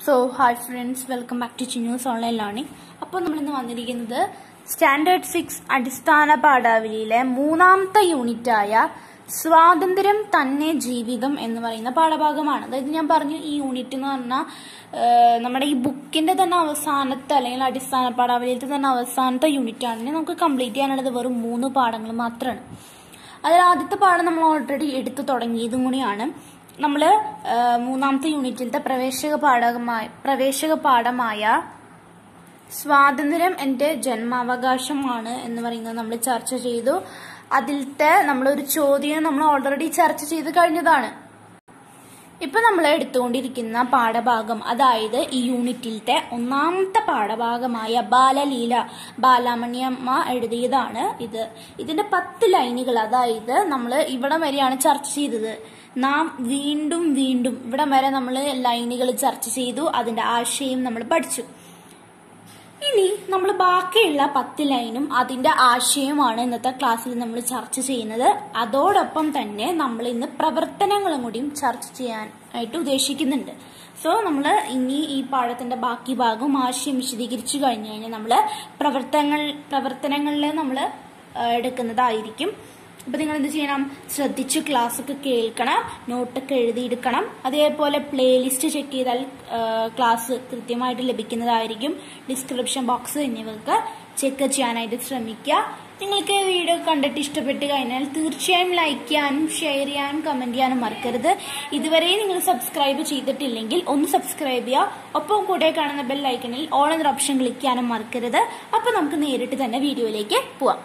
so hi friends welcome back to ചിന്യൂസ് online learning അപ്പോൾ നമ്മളിന്ന് വന്നിരിക്കുന്നത് സ്റ്റാൻഡേർഡ് സിക്സ് അടിസ്ഥാന പാഠാവലിയിലെ മൂന്നാമത്തെ യൂണിറ്റായ സ്വാതന്ത്ര്യം തന്നെ ജീവിതം എന്ന് പറയുന്ന പാഠഭാഗമാണ് അതായത് ഞാൻ പറഞ്ഞു ഈ യൂണിറ്റ് എന്ന് പറഞ്ഞാൽ നമ്മുടെ ഈ ബുക്കിന്റെ തന്നെ അവസാനത്തെ അല്ലെങ്കിൽ അടിസ്ഥാന പാഠാവലിയിലത്തെ തന്നെ അവസാനത്തെ യൂണിറ്റ് ആണെങ്കിൽ നമുക്ക് കംപ്ലീറ്റ് ചെയ്യാനുള്ളത് വെറും മൂന്ന് പാഠങ്ങൾ മാത്രമാണ് അതിൽ ആദ്യത്തെ പാഠം നമ്മൾ ഓൾറെഡി എടുത്തു തുടങ്ങിയതും കൂടിയാണ് നമ്മൾ മൂന്നാമത്തെ യൂണിറ്റിലത്തെ പ്രവേശക പാഠകമായ പ്രവേശക പാഠമായ സ്വാതന്ത്ര്യം എൻ്റെ ജന്മാവകാശമാണ് എന്ന് പറയുന്നത് നമ്മൾ ചർച്ച ചെയ്തു അതിലത്തെ നമ്മളൊരു ചോദ്യം നമ്മൾ ഓൾറെഡി ചർച്ച ചെയ്ത് കഴിഞ്ഞതാണ് ഇപ്പൊ നമ്മൾ എടുത്തുകൊണ്ടിരിക്കുന്ന പാഠഭാഗം അതായത് ഈ യൂണിറ്റിലത്തെ ഒന്നാമത്തെ പാഠഭാഗമായ ബാലലീല ബാലാമണിയമ്മ എഴുതിയതാണ് ഇത് ഇതിന്റെ പത്ത് ലൈനുകൾ അതായത് നമ്മൾ ഇവിടം വരെയാണ് ചർച്ച ചെയ്തത് നാം വീണ്ടും വീണ്ടും ഇവിടം വരെ നമ്മൾ ലൈനുകൾ ചർച്ച ചെയ്തു അതിന്റെ ആശയം നമ്മൾ പഠിച്ചു ഇനി നമ്മൾ ബാക്കിയുള്ള പത്ത് ലൈനും അതിന്റെ ആശയവുമാണ് ഇന്നത്തെ ക്ലാസ്സിൽ നമ്മൾ ചർച്ച ചെയ്യുന്നത് അതോടൊപ്പം തന്നെ നമ്മൾ ഇന്ന് പ്രവർത്തനങ്ങളും കൂടിയും ചർച്ച ചെയ്യാൻ ആയിട്ട് ഉദ്ദേശിക്കുന്നുണ്ട് സോ നമ്മൾ ഇനി ഈ പാഠത്തിന്റെ ബാക്കി ഭാഗവും ആശയം വിശദീകരിച്ചു കഴിഞ്ഞു കഴിഞ്ഞാൽ നമ്മൾ പ്രവർത്തനങ്ങൾ പ്രവർത്തനങ്ങളിൽ നമ്മൾ എടുക്കുന്നതായിരിക്കും അപ്പൊ നിങ്ങൾ എന്ത് ചെയ്യണം ശ്രദ്ധിച്ച് ക്ലാസ് ഒക്കെ കേൾക്കണം നോട്ടൊക്കെ എഴുതിയെടുക്കണം അതേപോലെ പ്ലേലിസ്റ്റ് ചെക്ക് ചെയ്താൽ ക്ലാസ് കൃത്യമായിട്ട് ലഭിക്കുന്നതായിരിക്കും ഡിസ്ക്രിപ്ഷൻ ബോക്സ് എന്നിവയൊക്കെ ചെക്ക് ചെയ്യാനായിട്ട് ശ്രമിക്കുക നിങ്ങൾക്ക് വീഡിയോ കണ്ടിട്ട് ഇഷ്ടപ്പെട്ട് കഴിഞ്ഞാൽ തീർച്ചയായും ലൈക്ക് ചെയ്യാനും ഷെയർ ചെയ്യാനും കമന്റ് ചെയ്യാനും മറക്കരുത് ഇതുവരെ നിങ്ങൾ സബ്സ്ക്രൈബ് ചെയ്തിട്ടില്ലെങ്കിൽ ഒന്ന് സബ്സ്ക്രൈബ് ചെയ്യുക ഒപ്പം കൂടെ കാണുന്ന ബെൽ ഐക്കണിൽ ഓൾ എന്നൊരു ഓപ്ഷൻ ക്ലിക്ക് ചെയ്യാനും മറക്കരുത് അപ്പൊ നമുക്ക് നേരിട്ട് തന്നെ വീഡിയോയിലേക്ക് പോവാം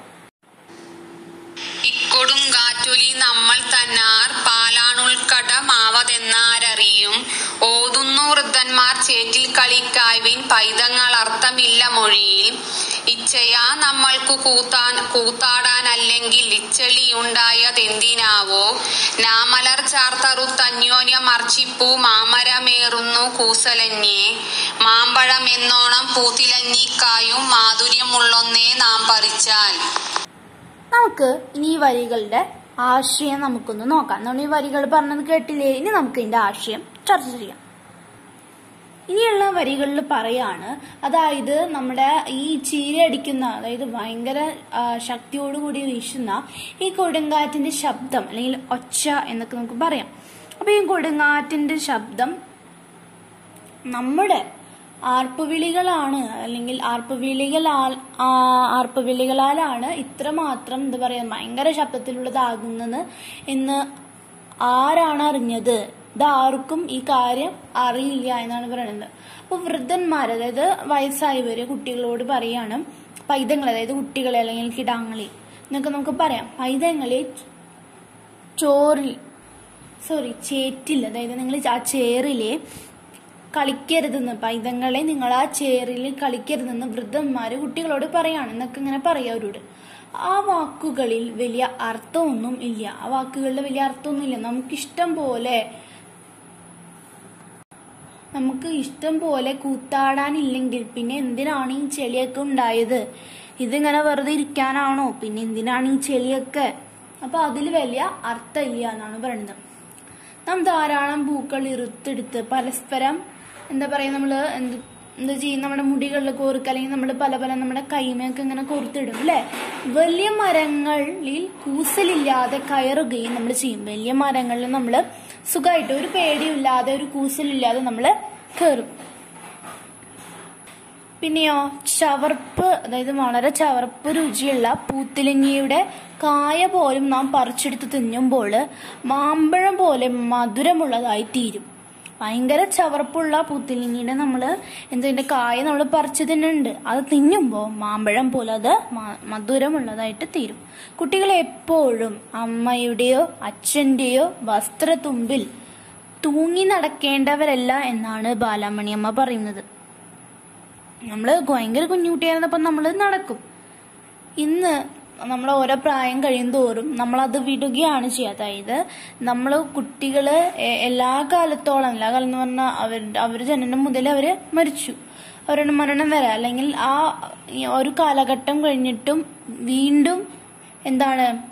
ഇക്കൊടുങ്കാറ്റൊലി നമ്മൾ തന്നാർ പാലാണുൾക്കടമാവതെന്നാരറിയും ഓതുന്നു വൃദ്ധന്മാർ ചേറ്റിൽ കളിക്കായ്വിൻ പൈതങ്ങൾ അർത്ഥമില്ല മൊഴിയിൽ ഇച്ഛയാ നമ്മൾക്കു കൂത്താൻ കൂത്താടാനല്ലെങ്കിൽ ഇച്ചളിയുണ്ടായതെന്തിനാവോ നാമലർ ചാർത്തറുത്തന്യോന്യം അർച്ചിപ്പൂ മാമരമേറുന്നു കൂസലന്യേ മാമ്പഴമെന്നോണം പൂത്തിലഞ്ഞിക്കായും മാധുര്യമുള്ളൊന്നേ നാം പറിച്ചാൽ നമുക്ക് ഇനി ഈ വരികളുടെ ആശയം നമുക്കൊന്ന് നോക്കാം നമ്മൾ ഈ വരികൾ പറഞ്ഞത് കേട്ടില്ലേ ഇനി നമുക്ക് ഇതിന്റെ ആശയം ചർച്ച ചെയ്യാം ഇനിയുള്ള വരികളിൽ പറയാണ് അതായത് നമ്മുടെ ഈ ചീരയടിക്കുന്ന അതായത് ഭയങ്കര ശക്തിയോടുകൂടി വീശുന്ന ഈ കൊടുങ്കാറ്റിന്റെ ശബ്ദം അല്ലെങ്കിൽ ഒച്ച എന്നൊക്കെ നമുക്ക് പറയാം അപ്പൊ ഈ കൊടുങ്കാറ്റിന്റെ ശബ്ദം നമ്മുടെ ആർപ്പുവിളികളാണ് അല്ലെങ്കിൽ ആർപ്പുവിളികളാൽ ആർപ്പുവിളികളാലാണ് ഇത്രമാത്രം എന്താ പറയാ ഭയങ്കര ശബ്ദത്തിലുള്ളതാകുന്നത് എന്ന് ആരാണ് അറിഞ്ഞത് ഇതാർക്കും ഈ കാര്യം അറിയില്ല എന്നാണ് പറയുന്നത് അപ്പൊ വൃദ്ധന്മാർ അതായത് വയസ്സായവര് കുട്ടികളോട് പറയാണ് പൈതങ്ങൾ അതായത് കുട്ടികളെ അല്ലെങ്കിൽ കിടാങ്ങളെ എന്നൊക്കെ നമുക്ക് പറയാം പൈതങ്ങളെ ചോറിൽ സോറി ചേറ്റിൽ അതായത് നിങ്ങൾ ആ ചേറിലെ കളിക്കരുതെന്ന് പൈതങ്ങളെ നിങ്ങൾ ആ ചേറിൽ കളിക്കരുതെന്ന് വൃദ്ധന്മാര് കുട്ടികളോട് പറയാണ് എന്നൊക്കെ ഇങ്ങനെ പറയാം അവരോട് ആ വാക്കുകളിൽ വലിയ അർത്ഥമൊന്നും ഇല്ല ആ വാക്കുകളിൽ വലിയ അർത്ഥമൊന്നും ഇല്ല നമുക്കിഷ്ടം പോലെ നമുക്ക് ഇഷ്ടം പോലെ കൂത്താടാനില്ലെങ്കിൽ പിന്നെ എന്തിനാണ് ഈ ചെളിയൊക്കെ ഉണ്ടായത് ഇതിങ്ങനെ വെറുതെ ഇരിക്കാനാണോ പിന്നെ എന്തിനാണ് ഈ ചെളിയൊക്കെ അപ്പൊ അതിൽ വലിയ അർത്ഥമില്ല എന്നാണ് പറയുന്നത് നാം ധാരാളം പൂക്കൾ ഇറുത്തെടുത്ത് പരസ്പരം എന്താ പറയാ നമ്മള് എന്ത് എന്താ ചെയ്യും നമ്മുടെ മുടികളിൽ കോർക്കുക അല്ലെങ്കിൽ നമ്മൾ പല പല നമ്മുടെ കൈമയൊക്കെ ഇങ്ങനെ കോർത്തിടും അല്ലെ വലിയ മരങ്ങളിൽ കൂസലില്ലാതെ കയറുകയും നമ്മൾ ചെയ്യും വലിയ മരങ്ങളിൽ നമ്മൾ സുഖമായിട്ട് ഒരു പേടിയില്ലാതെ ഒരു കൂസലില്ലാതെ നമ്മൾ കയറും പിന്നെയോ ചവർപ്പ് അതായത് വളരെ ചവർപ്പ് രുചിയുള്ള പൂത്തിലങ്ങിയുടെ കായ പോലും നാം പറിച്ചെടുത്ത് തിന്നുമ്പോൾ മാമ്പഴം പോലെ മധുരമുള്ളതായി തീരും ഭയങ്കര ചവർപ്പുള്ള പൂത്തിലിങ്ങിയുടെ നമ്മൾ എന്തിന്റെ കായ നമ്മൾ പറിച്ചു തിന്നുന്നുണ്ട് അത് തിന്നുമ്പോൾ മാമ്പഴം പോലെ അത് മധുരമുള്ളതായിട്ട് തീരും കുട്ടികൾ എപ്പോഴും അമ്മയുടെയോ അച്ഛന്റെയോ വസ്ത്രത്തുമ്പിൽ തൂങ്ങി നടക്കേണ്ടവരല്ല എന്നാണ് ബാലാമണിയമ്മ പറയുന്നത് നമ്മള് ഭയങ്കര കുഞ്ഞുകുട്ടിയായിരുന്നപ്പോ നമ്മൾ നടക്കും ഇന്ന് നമ്മൾ ഓരോ പ്രായം കഴിയുന്തോറും നമ്മൾ അത് വിടുകയാണ് ചെയ്യുക അതായത് നമ്മൾ കുട്ടികള് എല്ലാ കാലത്തോളം എല്ലാ കാലം എന്ന് പറഞ്ഞാൽ അവർ അവർ ജനനം മുതൽ അവര് മരിച്ചു അവരുടെ മരണം വരെ അല്ലെങ്കിൽ ആ ഒരു കാലഘട്ടം കഴിഞ്ഞിട്ടും വീണ്ടും എന്താണ്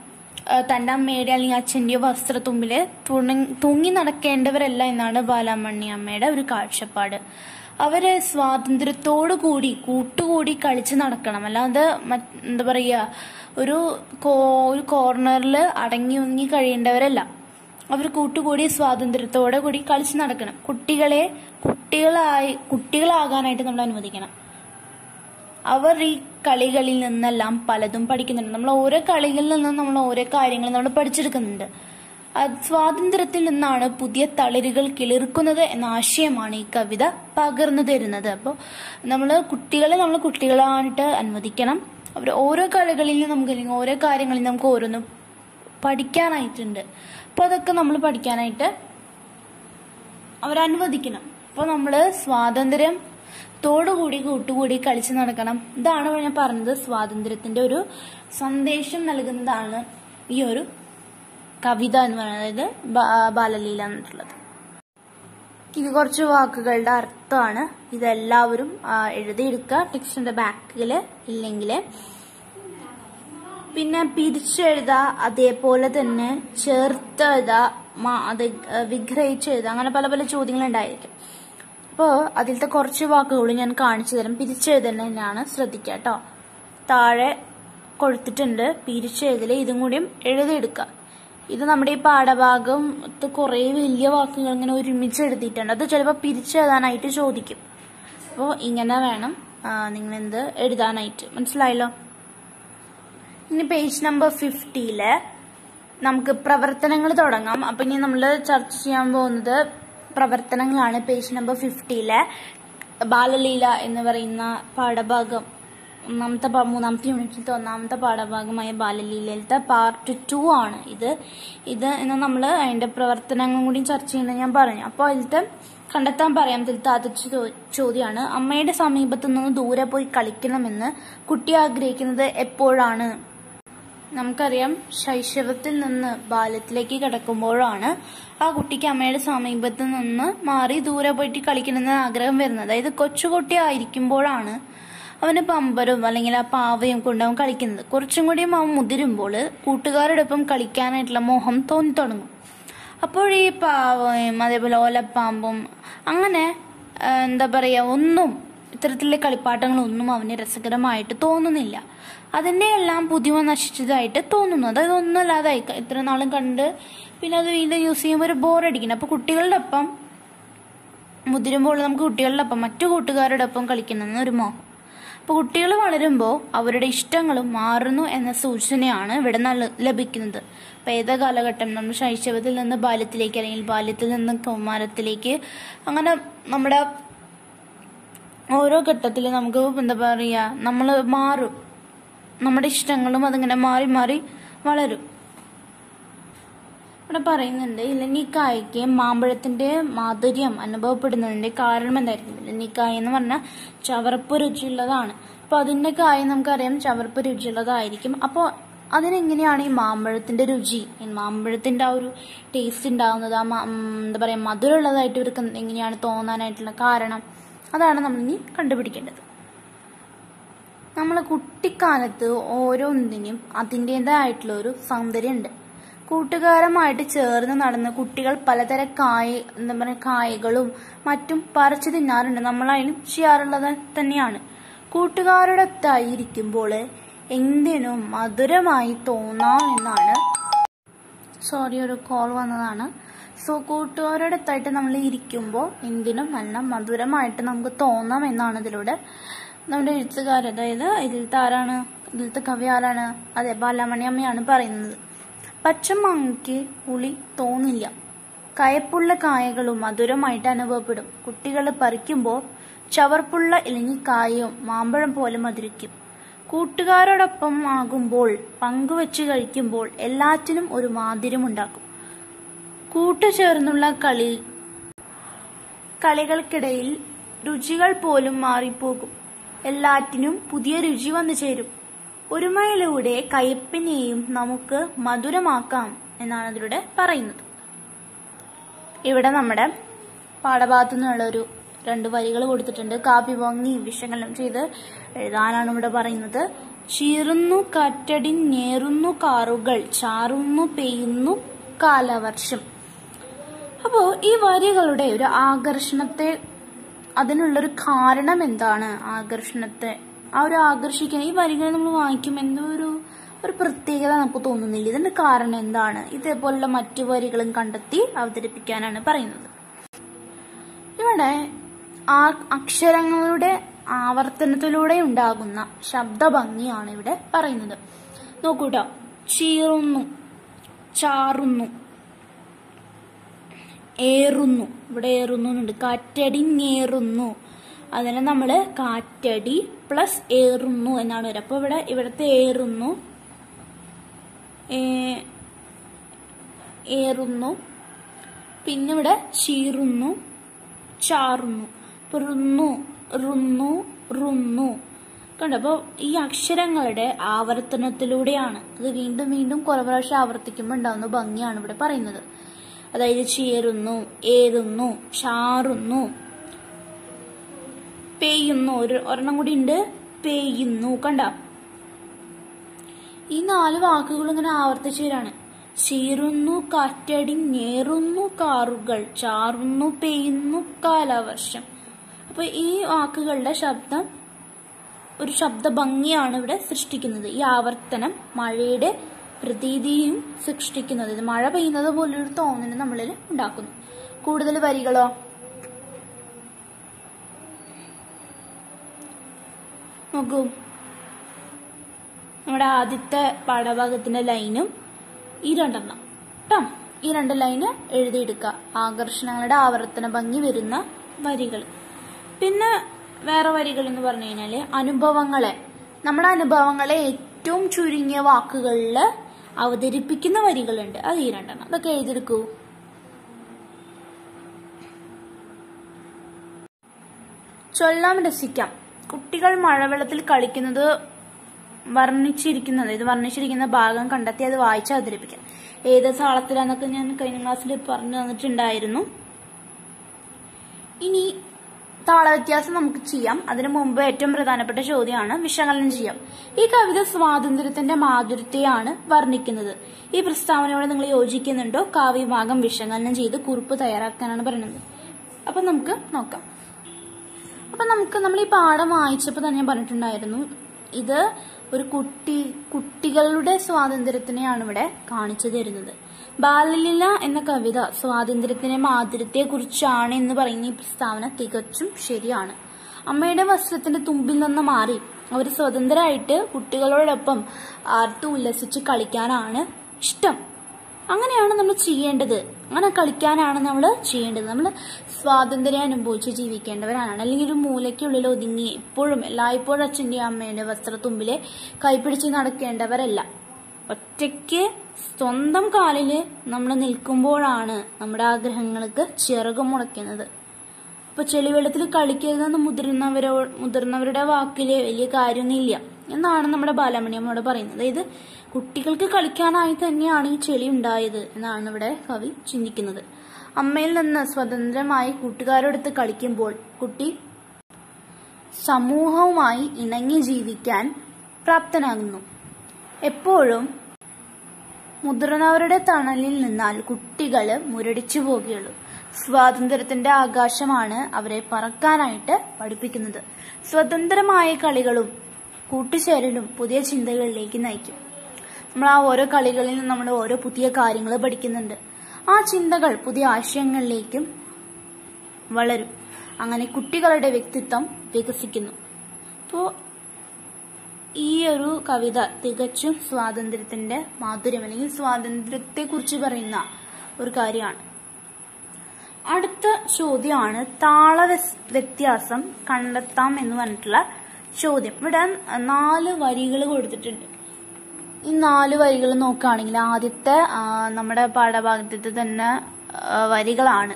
ആ, തന്റെ അമ്മയുടെ അല്ലെങ്കിൽ അച്ഛന്റെയോ വസ്ത്രത്തുമ്പില് തുണി- തൂങ്ങി നടക്കേണ്ടവരല്ല എന്നാണ് ബാലാമണി അമ്മയുടെ ഒരു കാഴ്ചപ്പാട് അവര് സ്വാതന്ത്ര്യത്തോടു കൂടി കൂട്ടുകൂടി കളിച്ച് നടക്കണം അല്ലാതെ മറ്റ് എന്താ പറയാ ഒരു കോ- ഒരു കോർണറിൽ അടങ്ങി ഒങ്ങി കഴിയേണ്ടവരല്ല അവർ കൂട്ടുകൂടി സ്വാതന്ത്ര്യത്തോടെ കൂടി കളിച്ച് നടക്കണം കുട്ടികളെ കുട്ടികളായി കുട്ടികളാകാനായിട്ട് നമ്മൾ അനുവദിക്കണം അവർ ഈ കളികളിൽ നിന്നെല്ലാം പലതും പഠിക്കുന്നുണ്ട് നമ്മൾ ഓരോ കളികളിൽ നിന്നും നമ്മൾ ഓരോ കാര്യങ്ങൾ നമ്മൾ പഠിച്ചെടുക്കുന്നുണ്ട് അത് സ്വാതന്ത്ര്യത്തിൽ നിന്നാണ് പുതിയ തളിരുകൾ കിളിർക്കുന്നത് എന്ന ആശയമാണ് ഈ കവിത പകർന്നു തരുന്നത് അപ്പോൾ നമ്മൾ കുട്ടികളെ നമ്മൾ കുട്ടികളായിട്ട് അനുവദിക്കണം അവർ ഓരോ കളികളിൽ നിന്നും നമുക്ക് അല്ലെങ്കിൽ ഓരോ കാര്യങ്ങളിൽ നിന്നും നമുക്ക് ഓരോന്നും പഠിക്കാനായിട്ടുണ്ട് അപ്പോൾ അതൊക്കെ നമ്മൾ പഠിക്കാനായിട്ട് അവരനുവദിക്കണം അപ്പോൾ നമ്മൾ സ്വാതന്ത്ര്യം തോടുകൂടി കൂട്ടുകൂടി കളിച്ച് നടക്കണം ഇതാണ് ഞാൻ പറഞ്ഞത് സ്വാതന്ത്ര്യത്തിന്റെ ഒരു സന്ദേശം നൽകുന്നതാണ് ഈ ഒരു കവിത എന്ന് പറയുന്നത് അതായത് ബാ- ബാലലീല എന്നിട്ടുള്ളത് ഇത് കുറച്ച് വാക്കുകളുടെ അർത്ഥമാണ് ഇതെല്ലാവരും ആ, എഴുതിയെടുക്കുക ടെക്സ്റ്റിന്റെ ബാക്കിൽ ഇല്ലെങ്കിൽ പിന്നെ പിരിച്ചെഴുത അതേപോലെ തന്നെ ചേർത്തെഴുത മ- അത് വിഗ്രഹിച്ചെഴുത അങ്ങനെ പല പല ചോദ്യങ്ങൾ ഉണ്ടായിരിക്കും അപ്പോൾ അതിലത്തെ കുറച്ച് വാക്കുകൾ ഞാൻ കാണിച്ചു തരാം പിരിച്ചെഴുതുന്ന തന്നെയാണ് ശ്രദ്ധിക്കുക കേട്ടോ താഴെ കൊടുത്തിട്ടുണ്ട് പിരിച്ചെഴുതല് ഇതും കൂടിയും എഴുതിയെടുക്കുക ഇത് നമ്മുടെ ഈ പാഠഭാഗത്ത് കുറേ വലിയ വാക്കുകൾ ഇങ്ങനെ ഒരുമിച്ച് എഴുതിയിട്ടുണ്ട് അത് ചിലപ്പോൾ പിരിച്ചെഴുതാനായിട്ട് ചോദിക്കും അപ്പോൾ ഇങ്ങനെ വേണം നിങ്ങൾ എന്ത് എഴുതാനായിട്ട് മനസ്സിലായല്ലോ ഇനി പേജ് നമ്പർ ഫിഫ്റ്റിയില് നമുക്ക് പ്രവർത്തനങ്ങൾ തുടങ്ങാം അപ്പൊ ഇനി നമ്മൾ ചർച്ച ചെയ്യാൻ പോകുന്നത് പ്രവർത്തനങ്ങളാണ് പേജ് നമ്പർ ഫിഫ്റ്റിയിലെ ബാലലീല എന്ന് പറയുന്ന പാഠഭാഗം ഒന്നാമത്തെ പാ- മൂന്നാമത്തെ യൂണിറ്റിലത്തെ ഒന്നാമത്തെ പാഠഭാഗമായ ബാലലീലയിലത്തെ പാർട്ട് ടു ആണ് ഇത് ഇത് ഇന്ന് നമ്മൾ അതിന്റെ പ്രവർത്തനങ്ങളും കൂടി ചർച്ച ചെയ്യുന്നത് ഞാൻ പറഞ്ഞു അപ്പോൾ അതിലത്തെ കണ്ടെത്താൻ പറയാം ഇതിലത്തെ ആദ്യത്തെ ചോ- ചോദ്യമാണ് അമ്മയുടെ സമീപത്തു നിന്ന് ദൂരെ പോയി കളിക്കണമെന്ന് കുട്ടി ആഗ്രഹിക്കുന്നത് എപ്പോഴാണ് നമുക്കറിയാം ശൈശവത്തിൽ നിന്ന് ബാല്യത്തിലേക്ക് കിടക്കുമ്പോഴാണ് ആ കുട്ടിക്ക് അമ്മയുടെ സമീപത്ത് നിന്ന് മാറി ദൂരെ പോയിട്ട് കളിക്കണമെന്ന് ആഗ്രഹം വരുന്നത് അതായത് കൊച്ചുകുട്ടി ആയിരിക്കുമ്പോഴാണ് അവന് പമ്പരും അല്ലെങ്കിൽ ആ പാവയും കൊണ്ട് അവൻ കളിക്കുന്നത് കുറച്ചും കൂടിയും അവൻ മുതിരുമ്പോൾ കൂട്ടുകാരോടൊപ്പം കളിക്കാനായിട്ടുള്ള മോഹം തോന്നി തുടങ്ങും അപ്പോൾ ഈ പാവയും അതേപോലെ ഓലപ്പാമ്പും അങ്ങനെ ആ, എന്താ പറയാ ഒന്നും ഇത്തരത്തിലുള്ള കളിപ്പാട്ടങ്ങളൊന്നും അവന് രസകരമായിട്ട് തോന്നുന്നില്ല അതിന്റെ എല്ലാം പുതിമ നശിച്ചതായിട്ട് തോന്നുന്നു അതായത് ഒന്നുമല്ലാതായി ഇത്ര നാളും കണ്ട് പിന്നെ അത് വീണ്ടും യൂസ് ചെയ്യുമ്പോൾ ഒരു ബോറടിക്കണം അപ്പൊ കുട്ടികളുടെ ഒപ്പം മുതിരുമ്പോൾ നമുക്ക് കുട്ടികളുടെ ഒപ്പം മറ്റു കൂട്ടുകാരുടെ ഒപ്പം കളിക്കണമെന്ന് ഒരു മോഹം അപ്പൊ കുട്ടികൾ വളരുമ്പോൾ അവരുടെ ഇഷ്ടങ്ങളും മാറുന്നു എന്ന സൂചനയാണ് ഇവിടെ നല്ല- ലഭിക്കുന്നത് അപ്പൊ ഏതാ കാലഘട്ടം നമ്മൾ ശൈശവത്തിൽ നിന്ന് ബാല്യത്തിലേക്ക് അല്ലെങ്കിൽ ബാല്യത്തിൽ നിന്ന് കൗമാരത്തിലേക്ക് അങ്ങനെ നമ്മുടെ ഓരോ ഘട്ടത്തിലും നമുക്ക് എന്താ പറയാ നമ്മൾ മാറും നമ്മുടെ ഇഷ്ടങ്ങളും അതിങ്ങനെ മാറി മാറി വളരും ഇവിടെ പറയുന്നുണ്ട് ഇലഞ്ഞിക്കായ്ക്ക് മാമ്പഴത്തിന്റെ മാധുര്യം അനുഭവപ്പെടുന്നതിന്റെ കാരണം എന്തായിരിക്കും ഇലഞ്ഞിക്കായ എന്ന് പറഞ്ഞാൽ ചവർപ്പ് രുചിയുള്ളതാണ് അപ്പൊ അതിന്റെ കായ നമുക്കറിയാം ചവർപ്പ് രുചിയുള്ളതായിരിക്കും അപ്പോൾ അതിനെങ്ങനെയാണ് ഈ മാമ്പഴത്തിന്റെ രുചി ഈ മാമ്പഴത്തിന്റെ ആ ഒരു ടേസ്റ്റ് ഉണ്ടാകുന്നത് ആ മ- ഉം, എന്താ പറയാ മധുരമുള്ളതായിട്ട് ഇവർക്ക് എങ്ങനെയാണ് തോന്നാനായിട്ടുള്ള കാരണം അതാണ് നമ്മൾ ഇനി കണ്ടുപിടിക്കേണ്ടത് നമ്മൾ കുട്ടിക്കാലത്ത് ഓരോന്നിനും അതിൻ്റെതായിട്ടുള്ള ഒരു സൗന്ദര്യമുണ്ട് കൂട്ടുകാരുമായിട്ട് ചേർന്ന് നടന്ന് കുട്ടികൾ പലതരം കായ എന്താ പറയുക കായകളും മറ്റും പറിച്ചു തിന്നാറുണ്ട് നമ്മളതിനും ചെയ്യാറുള്ളത് തന്നെയാണ് കൂട്ടുകാരോടൊത്തായിരിക്കുമ്പോൾ എന്തിനും മധുരമായി തോന്നാം എന്നാണ് സോറി ഒരു കോൾ വന്നതാണ് സോ കൂട്ടുകാരോടൊത്തായിട്ട് നമ്മൾ ഇരിക്കുമ്പോൾ എന്തിനും നല്ല മധുരമായിട്ട് നമുക്ക് തോന്നാം എന്നാണ് ഇതിലൂടെ നമ്മുടെ എഴുത്തുകാർ അതായത് ഇതിലത്തെ ആരാണ് ഇതിലത്തെ കവി ആരാണ് അതെ ബാലാമണിയമ്മയാണ് പറയുന്നത് പച്ചമാങ്ങയ്ക്ക് പുളി തോന്നില്ല കയപ്പുള്ള കായകളും മധുരമായിട്ട് അനുഭവപ്പെടും കുട്ടികൾ പറിക്കുമ്പോൾ ചവർപ്പുള്ള ഇലഞ്ഞിക്കായയും മാമ്പഴം പോലെ മധുരിക്കും കൂട്ടുകാരോടൊപ്പം ആകുമ്പോൾ പങ്കുവെച്ച് കഴിക്കുമ്പോൾ എല്ലാറ്റിനും ഒരു മാധുര്യമുണ്ടാക്കും കൂട്ടുചേർന്നുള്ള കളി കളികൾക്കിടയിൽ രുചികൾ പോലും മാറിപ്പോകും എല്ലാറ്റിനും പുതിയ രുചി വന്നു ചേരും ഒരുമയിലൂടെ കയ്പിനെയും നമുക്ക് മധുരമാക്കാം എന്നാണ് ഇതിലൂടെ പറയുന്നത് ഇവിടെ നമ്മുടെ പാഠഭാഗത്തു നിന്നുള്ള ഒരു രണ്ട് വരികൾ കൊടുത്തിട്ടുണ്ട് കാപ്പി വാങ്ങി വിശകലനം ചെയ്ത് എഴുതാനാണ് ഇവിടെ പറയുന്നത് ചീറുന്നു കാറ്റടി നേറുന്നു കാറുകൾ ചാറുന്നു പെയ്യുന്നു കാലവർഷം അപ്പോ ഈ വരികളുടെ ഒരു ആകർഷണത്തെ അതിനുള്ളൊരു കാരണം എന്താണ് ആകർഷണത്തെ ആ ഒരു ആകർഷിക്കാൻ ഈ വരികൾ നമ്മൾ വായിക്കുമ്പോൾ എന്തോ ഒരു ഒരു പ്രത്യേകത നമുക്ക് തോന്നുന്നില്ല ഇതിന്റെ കാരണം എന്താണ് ഇതേപോലുള്ള മറ്റു വരികളും കണ്ടെത്തി അവതരിപ്പിക്കാനാണ് പറയുന്നത് ഇവിടെ ആ അക്ഷരങ്ങളുടെ ആവർത്തനത്തിലൂടെ ഉണ്ടാകുന്ന ശബ്ദഭംഗിയാണ് ഇവിടെ പറയുന്നത് നോക്കൂട്ടോ ചീറുന്നു ചാറുന്നു ഏറുന്നു ഇവിടെ ഏറുന്നു എന്നുണ്ട് കാറ്റടി നേറുന്നു അതിനെ നമ്മൾ കാറ്റടി പ്ലസ് ഏറുന്നു എന്നാണ് വരിക അപ്പൊ ഇവിടെ ഇവിടുത്തെ ഏറുന്നു ഏ- ഏറുന്നു പിന്നെ ഇവിടെ ചീറുന്നു ചാറുന്നു ഇപ്പൊ റുന്നു റുന്നു റുന്നു കണ്ടോ അപ്പൊ ഈ അക്ഷരങ്ങളുടെ ആവർത്തനത്തിലൂടെയാണ് അത് വീണ്ടും വീണ്ടും കുറെ പ്രാവശ്യം ആവർത്തിക്കുമ്പോൾ ഉണ്ടാവുന്ന ഭംഗിയാണ് ഇവിടെ പറയുന്നത് അതായത് ചേരുന്നു ഏറുന്നു ചാറുന്നു പെയ്യുന്നു ഒരു ഒരെണ്ണം കൂടി ഉണ്ട് പെയ്യുന്നു കണ്ട ഈ നാല് വാക്കുകൾ ഇങ്ങനെ ആവർത്തിച്ചു വരാണ് ചീറുന്നു കാറ്റടി നേറുന്നു കാറുകൾ ചാറുന്നു പെയ്യുന്നു കാലവർഷം അപ്പൊ ഈ വാക്കുകളുടെ ശബ്ദം ഒരു ശബ്ദ ഭംഗിയാണ് ഇവിടെ സൃഷ്ടിക്കുന്നത് ഈ ആവർത്തനം മഴയുടെ പ്രതീതിയും സൃഷ്ടിക്കുന്നത് ഇത് മഴ പെയ്യുന്നത് പോലൊരു തോന്നൽ നമ്മളിൽ ഉണ്ടാക്കുന്നു കൂടുതൽ വരികളോ നോക്കൂ നമ്മുടെ ആദ്യത്തെ പാഠഭാഗത്തിന്റെ ലൈനും ഈ രണ്ടെണ്ണം കേട്ടോ ഈ രണ്ട് ലൈന് എഴുതിയെടുക്കുക ആകർഷണങ്ങളുടെ ആവർത്തന ഭംഗി വരുന്ന വരികൾ പിന്നെ വേറെ വരികൾ എന്ന് പറഞ്ഞു കഴിഞ്ഞാല് അനുഭവങ്ങളെ നമ്മുടെ അനുഭവങ്ങളെ ഏറ്റവും ചുരുങ്ങിയ വാക്കുകളിൽ അവതരിപ്പിക്കുന്ന വരികളുണ്ട് അത് ഈ രണ്ടെണ്ണം അതൊക്കെ എഴുതിയെടുക്കൂ ചൊല്ലാം രസിക്കാം കുട്ടികൾ മഴവെള്ളത്തിൽ കളിക്കുന്നത് വർണ്ണിച്ചിരിക്കുന്നത് ഇത് വർണ്ണിച്ചിരിക്കുന്ന ഭാഗം കണ്ടെത്തി അത് വായിച്ച് അവതരിപ്പിക്കാം ഏത് താളത്തിലാന്നൊക്കെ ഞാൻ കഴിഞ്ഞ ക്ലാസ്സിൽ പറഞ്ഞു തന്നിട്ടുണ്ടായിരുന്നു ഇനി താളവ്യത്യാസം നമുക്ക് ചെയ്യാം അതിനു മുമ്പ് ഏറ്റവും പ്രധാനപ്പെട്ട ചോദ്യമാണ് വിശകലനം ചെയ്യാം ഈ കവിത സ്വാതന്ത്ര്യത്തിന്റെ മാധുര്യത്തെയാണ് വർണ്ണിക്കുന്നത് ഈ പ്രസ്താവനയോട് നിങ്ങൾ യോജിക്കുന്നുണ്ടോ കാവ്യഭാഗം വിശകലനം ചെയ്ത് കുറിപ്പ് തയ്യാറാക്കാനാണ് പറയുന്നത് അപ്പൊ നമുക്ക് നോക്കാം അപ്പൊ നമുക്ക് നമ്മൾ ഈ പാഠം വായിച്ചപ്പോൾ തന്നെ ഞാൻ പറഞ്ഞിട്ടുണ്ടായിരുന്നു ഇത് ഒരു കുട്ടി കുട്ടികളുടെ സ്വാതന്ത്ര്യത്തിനെയാണ് ഇവിടെ കാണിച്ചു തരുന്നത് ബാലലീല എന്ന കവിത സ്വാതന്ത്ര്യത്തിന്റെ മാധുര്യത്തെ കുറിച്ചാണ് എന്ന് പറയുന്ന ഈ പ്രസ്താവന തികച്ചും ശരിയാണ് അമ്മയുടെ വസ്ത്രത്തിന്റെ തുമ്പിൽ നിന്ന് മാറി അവർ സ്വതന്ത്രരായിട്ട് കുട്ടികളോടൊപ്പം ആർത്ത് ഉല്ലസിച്ച് കളിക്കാനാണ് ഇഷ്ടം അങ്ങനെയാണ് നമ്മൾ ചെയ്യേണ്ടത് അങ്ങനെ കളിക്കാനാണ് നമ്മൾ ചെയ്യേണ്ടത് നമ്മൾ സ്വാതന്ത്ര്യം അനുഭവിച്ച് ജീവിക്കേണ്ടവരാണ് അല്ലെങ്കിൽ ഒരു മൂലയ്ക്കുള്ളിൽ ഒതുങ്ങി എപ്പോഴും എല്ലായ്പ്പോഴും അച്ഛൻ്റെ അമ്മയുടെ വസ്ത്രത്തുമ്പിലെ കൈപിടിച്ച് നടക്കേണ്ടവരല്ല ഒറ്റയ്ക്ക് സ്വന്തം കാലിൽ നമ്മൾ നിൽക്കുമ്പോഴാണ് നമ്മുടെ ആഗ്രഹങ്ങൾക്ക് ചിറക് മുളയ്ക്കുന്നത് ഇപ്പൊ ചെളിവെള്ളത്തിൽ കളിക്കരുതെന്ന് മുതിർന്നവരോ മുതിർന്നവരുടെ വാക്കില് വലിയ കാര്യമൊന്നുമില്ല എന്നാണ് നമ്മുടെ ബാലമണി അമ്മയോട് പറയുന്നത് അതായത് കുട്ടികൾക്ക് കളിക്കാനായി തന്നെയാണ് ഈ ചെളി ഉണ്ടായത് എന്നാണ് ഇവിടെ കവി ചിന്തിക്കുന്നത് അമ്മയിൽ നിന്ന് സ്വതന്ത്രമായി കൂട്ടുകാരോടൊത്ത് കളിക്കുമ്പോൾ കുട്ടി സമൂഹവുമായി ഇണങ്ങി ജീവിക്കാൻ പ്രാപ്തനാകുന്നു എപ്പോഴും മുതിർന്നവരുടെ തണലിൽ നിന്നാൽ കുട്ടികൾ മുരടിച്ചു പോകുകയുള്ളൂ സ്വാതന്ത്ര്യത്തിന്റെ ആകാശമാണ് അവരെ പറക്കാനായിട്ട് പഠിപ്പിക്കുന്നത് സ്വതന്ത്രമായ കളികളും കൂട്ടുചേരലും പുതിയ ചിന്തകളിലേക്ക് നയിക്കും നമ്മൾ ആ ഓരോ കളികളിൽ നിന്ന് നമ്മൾ ഓരോ പുതിയ കാര്യങ്ങൾ പഠിക്കുന്നുണ്ട് ആ ചിന്തകൾ പുതിയ ആശയങ്ങളിലേക്കും വളരും അങ്ങനെ കുട്ടികളുടെ വ്യക്തിത്വം വികസിക്കുന്നു അപ്പോൾ ഈ ഒരു കവിത തികച്ചും സ്വാതന്ത്ര്യത്തിന്റെ മാധുര്യം അല്ലെങ്കിൽ സ്വാതന്ത്ര്യത്തെ കുറിച്ച് പറയുന്ന ഒരു കാര്യമാണ് അടുത്ത ചോദ്യമാണ് താള വ്യസ്- വ്യത്യാസം കണ്ടെത്താം എന്ന് പറഞ്ഞിട്ടുള്ള ചോദ്യം ഇവിടെ നാല് വരികൾ കൊടുത്തിട്ടുണ്ട് ഈ നാല് വരികൾ നോക്കുകയാണെങ്കിൽ ആദ്യത്തെ ആ, നമ്മുടെ പാഠഭാഗത്തെ തന്നെ ആ, വരികളാണ്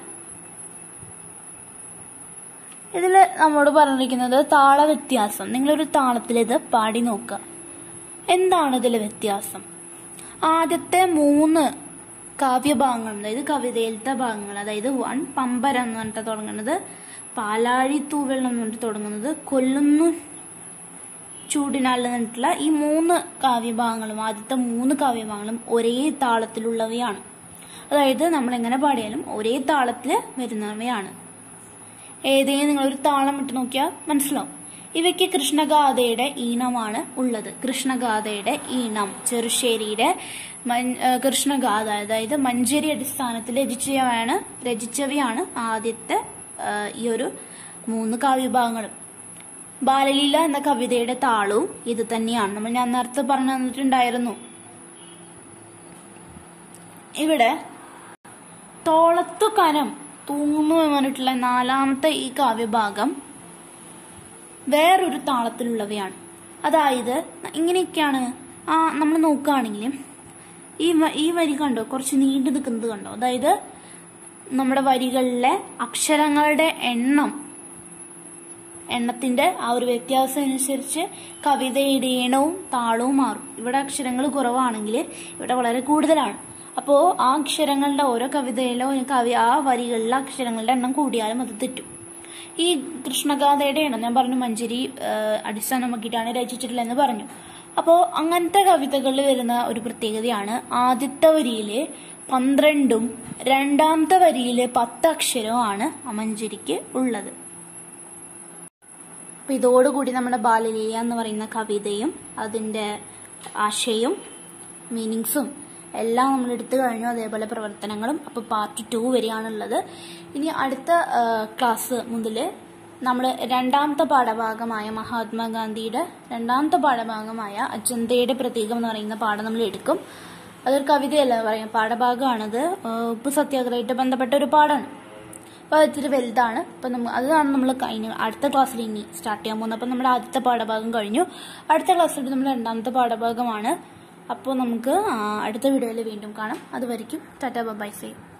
ഇതിൽ നമ്മോട് പറഞ്ഞിരിക്കുന്നത് താള വ്യത്യാസം നിങ്ങളൊരു താളത്തിൽ ഇത് പാടി നോക്കുക എന്താണ് ഇതിലെ വ്യത്യാസം ആദ്യത്തെ മൂന്ന് കാവ്യഭാഗങ്ങൾ അതായത് കവിതയിലത്തെ ഭാഗങ്ങൾ അതായത് വൺ പമ്പരം എന്ന് പറഞ്ഞിട്ട് തുടങ്ങുന്നത് പാലാഴി തൂവെള്ളം എന്ന് പറഞ്ഞിട്ട് തുടങ്ങുന്നത് കൊല്ലുന്നു ചൂടിനാൽ നിന്നിട്ടുള്ള ഈ മൂന്ന് കാവ്യഭാഗങ്ങളും ആദ്യത്തെ മൂന്ന് കാവ്യഭാഗങ്ങളും ഒരേ താളത്തിലുള്ളവയാണ് അതായത് നമ്മൾ എങ്ങനെ പാടിയാലും ഒരേ താളത്തിൽ വരുന്നവയാണ് ഏതെങ്കിലും നിങ്ങളൊരു താളം ഇട്ട് നോക്കിയാൽ മനസ്സിലാവും ഇവയ്ക്ക് കൃഷ്ണഗാഥയുടെ ഈണമാണ് ഉള്ളത് കൃഷ്ണഗാഥയുടെ ഈണം ചെറുശ്ശേരിയുടെ മൻ- ഏ, കൃഷ്ണഗാഥ അതായത് മഞ്ചേരി അടിസ്ഥാനത്തിൽ രചിച്ചവയാണ് രചിച്ചവയാണ് ആദ്യത്തെ ഏ, ഈ ഒരു മൂന്ന് കാവ്യഭാഗങ്ങളും ബാലലീല എന്ന കവിതയുടെ താളവും ഇത് തന്നെയാണ് നമ്മൾ ഞാൻ നേരത്തെ പറഞ്ഞു തന്നിട്ടുണ്ടായിരുന്നു ഇവിടെ തോളത്തു കനം തൂങ്ങുന്നു എന്ന് പറഞ്ഞിട്ടുള്ള നാലാമത്തെ ഈ കാവ്യഭാഗം വേറൊരു താളത്തിലുള്ളവയാണ് അതായത് ഇങ്ങനെയൊക്കെയാണ് ആ നമ്മൾ നോക്കുകയാണെങ്കിൽ ഈ വ- ഈ വരി കണ്ടോ കുറച്ച് നീണ്ടു നിൽക്കുന്നത് കണ്ടോ അതായത് നമ്മുടെ വരികളിലെ അക്ഷരങ്ങളുടെ എണ്ണം എണ്ണത്തിന്റെ ആ ഒരു വ്യത്യാസം അനുസരിച്ച് കവിതയുടെ ഈണവും താളവും മാറും ഇവിടെ അക്ഷരങ്ങൾ കുറവാണെങ്കിൽ ഇവിടെ വളരെ കൂടുതലാണ് അപ്പോൾ ആ അക്ഷരങ്ങളുടെ ഓരോ കവിതയിലോ കവി ആ വരികളിലെ അക്ഷരങ്ങളുടെ എണ്ണം കൂടിയാലും അത് തെറ്റും ഈ കൃഷ്ണഗാഥയുടെ എണ്ണം ഞാൻ പറഞ്ഞു മഞ്ചേരി ഏഹ്, അടിസ്ഥാനമാക്കിയിട്ടാണ് രചിച്ചിട്ടുള്ളതെന്ന് പറഞ്ഞു അപ്പോൾ അങ്ങനത്തെ കവിതകളിൽ വരുന്ന ഒരു പ്രത്യേകതയാണ് ആദ്യത്തെ വരിയില് പന്ത്രണ്ടും രണ്ടാമത്തെ വരിയില് പത്ത് അക്ഷരവുമാണ് ആ മഞ്ചേരിക്ക് ഉള്ളത് അപ്പൊ ഇതോടുകൂടി നമ്മുടെ ബാലലീല എന്ന് പറയുന്ന കവിതയും അതിന്റെ ആശയവും മീനിങ്സും എല്ലാം നമ്മൾ എടുത്തു കഴിഞ്ഞു അതേപോലെ പ്രവർത്തനങ്ങളും അപ്പൊ പാർട്ട് ടു വരെയാണുള്ളത് ഇനി അടുത്ത ക്ലാസ് മുതൽ നമ്മൾ രണ്ടാമത്തെ പാഠഭാഗമായ മഹാത്മാഗാന്ധിയുടെ രണ്ടാമത്തെ പാഠഭാഗമായ അജന്തയുടെ പ്രതീകം എന്ന് പറയുന്ന പാഠം നമ്മൾ എടുക്കും അതൊരു കവിതയല്ല പറയാം പാഠഭാഗമാണത് ഏഹ് ഉപ്പ് സത്യാഗ്രഹമായിട്ട് ബന്ധപ്പെട്ട ഒരു പാഠമാണ് അപ്പോൾ അത് ഇത്തിരി വലുതാണ് അപ്പം നമ്മൾ അതാണ് നമ്മൾ കഴിഞ്ഞു അടുത്ത ക്ലാസ്സിൽ ഇനി സ്റ്റാർട്ട് ചെയ്യാൻ പോകുന്നത് അപ്പം നമ്മുടെ ആദ്യത്തെ പാഠഭാഗം കഴിഞ്ഞു അടുത്ത ക്ലാസ്സിൽ നമ്മൾ രണ്ടാമത്തെ പാഠഭാഗമാണ് അപ്പോൾ നമുക്ക് ആ, അടുത്ത വീഡിയോയിൽ വീണ്ടും കാണാം അതുവരെയ്ക്കും ടാറ്റ ബൈ സേ